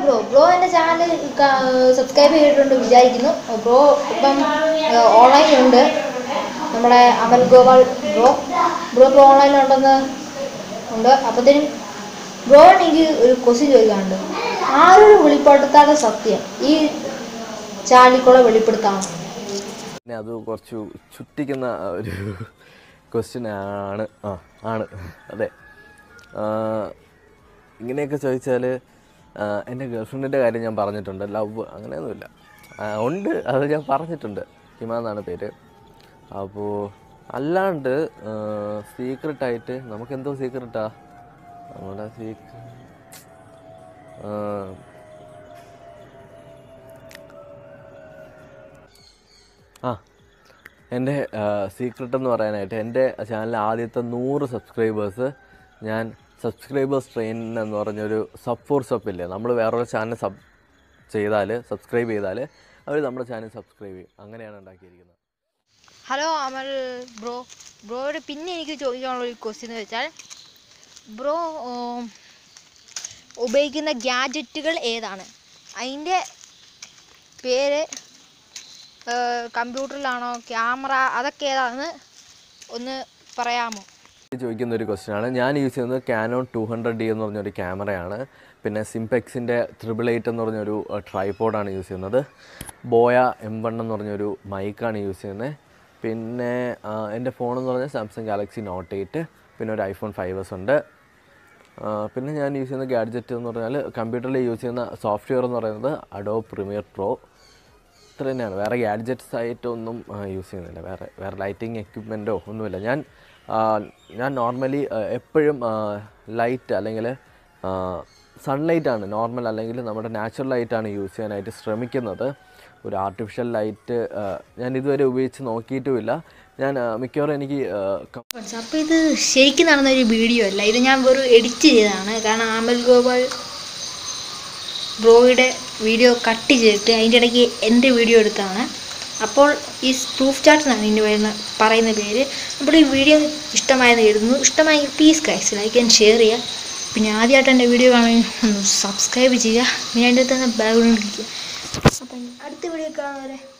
bro bro എൻ്റെ channel subscribe ചെയ്തിട്ടുണ്ട് വിചാരിക്കുന്നു ബ്രോ ഇപ്പം ഓൺലൈനിലുണ്ട് നമ്മുടെ അമൽ ഗോപാൽ ബ്രോ ബ്രോ ഇപ്പോൾ ഓൺലൈനിലുണ്ടെന്ന് ഉണ്ട് അപ്പോഴത്തേനും ബ്രോ എനിക്ക് ഒരു ക്വസ്റ്റ്യൻ ചോദിക്കാനുണ്ട് ആരോടും വെളിപ്പെടുത്താത്ത സത്യം ഈ ചാനലിൽ വെളിപ്പെടുത്താമോ പിന്നെ അത് കുറച്ച് ചുറ്റിക്കുന്ന ഒരു ക്വസ്റ്റ്യൻ ആണ് ആ ആണ് അതെ ആ, ഇങ്ങനെയൊക്കെ ചോദിച്ചാൽ എൻ്റെ ഗേൾഫ്രണ്ടിൻ്റെ കാര്യം ഞാൻ പറഞ്ഞിട്ടുണ്ട് ലവ് അങ്ങനെയൊന്നുമില്ല ആ, ഉണ്ട് അത് ഞാൻ പറഞ്ഞിട്ടുണ്ട് ഹിമ എന്നാണ് പേര് അപ്പോൾ അല്ലാണ്ട് സീക്രട്ടായിട്ട് നമുക്കെന്തോ സീക്രട്ടാ നമ്മുടെ സീക്ര ആ എൻ്റെ സീക്രട്ട് എന്ന് പറയാനായിട്ട് എൻ്റെ ചാനലിലെ ആദ്യത്തെ നൂറ് സബ്സ്ക്രൈബേഴ്സ് ഞാൻ സബ്സ്ക്രൈബേഴ്സ് ട്രെയിൻ എന്ന് പറഞ്ഞൊരു സബ് ഫോർ സബ് ഇല്ലേ നമ്മൾ വേറൊരു ചാനൽ സബ് ചെയ്താൽ സബ്സ്ക്രൈബ് ചെയ്താൽ അവർ നമ്മുടെ ചാനൽ സബ്സ്ക്രൈബ് ചെയ്യും അങ്ങനെയാണ് ഉണ്ടാക്കിയിരിക്കുന്നത് ഹലോ അമൽ ബ്രോ ബ്രോയോട് പിന്നെ എനിക്ക് ചോദിക്കാനുള്ള ഒരു ക്വസ്റ്റ്യൻ എന്ന് വെച്ചാൽ ബ്രോ ഉം, ഉപയോഗിക്കുന്ന ഗ്യാജറ്റുകൾ ഏതാണ് അതിൻ്റെ പേര് കമ്പ്യൂട്ടറിലാണോ ക്യാമറ അതൊക്കെ ഏതാണെന്ന് ഒന്ന് പറയാമോ ചോദിക്കുന്ന ഒരു ക്വസ്റ്റ്യൻ ആണ് ഞാൻ യൂസ് ചെയ്യുന്നത് കാനോൺ ടു ഹൺഡ്രഡ് ഡി എന്ന് പറഞ്ഞൊരു ക്യാമറയാണ് പിന്നെ സിംപെക്സിൻ്റെ ത്രിബിൾ എയ്റ്റ് എന്ന് പറഞ്ഞൊരു ട്രൈപോഡാണ് യൂസ് ചെയ്യുന്നത് ബോയ എം വൺ എന്ന് പറഞ്ഞൊരു മൈക്കാണ് യൂസ് ചെയ്യുന്നത് പിന്നെ ആ, എൻ്റെ ഫോൺ എന്ന് പറഞ്ഞാൽ സാംസങ് ഗാലക്സി നോട്ട് എയ്റ്റ് പിന്നെ ഒരു ഐഫോൺ ഫൈവ് എസ് ഉണ്ട് ആ, പിന്നെ ഞാൻ യൂസ് ചെയ്യുന്ന ഗാഡ്ജറ്റ് എന്ന് പറഞ്ഞാൽ കമ്പ്യൂട്ടറിൽ യൂസ് ചെയ്യുന്ന സോഫ്റ്റ്വെയർ എന്ന് പറയുന്നത് അഡോ പ്രീമിയർ പ്രോ ഇത്ര തന്നെയാണ് വേറെ ഗാഡ്ജറ്റ്സ് ആയിട്ടൊന്നും യൂസ് ചെയ്യുന്നില്ല വേറെ വേറെ ലൈറ്റിംഗ് എക്യുപ്മെൻറ്റോ ഒന്നുമില്ല ഞാൻ ആ, ഞാൻ നോർമലി എപ്പോഴും ലൈറ്റ് അല്ലെങ്കിൽ സൺലൈറ്റാണ് നോർമൽ അല്ലെങ്കിൽ നമ്മുടെ നാച്ചുറൽ ലൈറ്റാണ് യൂസ് ചെയ്യാനായിട്ട് ശ്രമിക്കുന്നത് ഒരു ആർട്ടിഫിഷ്യൽ ലൈറ്റ് ഞാൻ ഇതുവരെ ഉപയോഗിച്ച് നോക്കിയിട്ടുമില്ല ഞാൻ ആ, മിക്കവാറും എനിക്ക് ആ, കം- അപ്പോൾ ഇത് ശരിക്കും നടന്ന ഒരു വീഡിയോ അല്ല ഇത് ഞാൻ വെറും എഡിറ്റ് ചെയ്തതാണ് കാരണം അമൽ ഗോപാൽ ബ്രോയുടെ വീഡിയോ കട്ട് ചെയ്തിട്ട് അതിൻ്റെ ഇടയ്ക്ക് എൻ്റെ വീഡിയോ എടുത്താണ് അപ്പോൾ ഈ പ്രൂഫ് ചാർട്ട് എന്നാണ് ഇതിൻ്റെ വരുന്ന പറയുന്ന പേര് അപ്പോൾ ഈ വീഡിയോ ഇഷ്ടമായെന്ന് കരുതുന്നു ഇഷ്ടമായി please guys like and share ചെയ്യുക പിന്നെ ആദ്യമായിട്ട് എൻ്റെ വീഡിയോ കാണുമെങ്കിൽ ഒന്ന് സബ്സ്ക്രൈബ് ചെയ്യുക പിന്നെ അതിൻ്റെ തന്നെ ബാക്ക്ഗ്രൗണ്ട് ഇരിക്കുക അപ്പം അടുത്ത വീഡിയോ കാണുന്നവരെ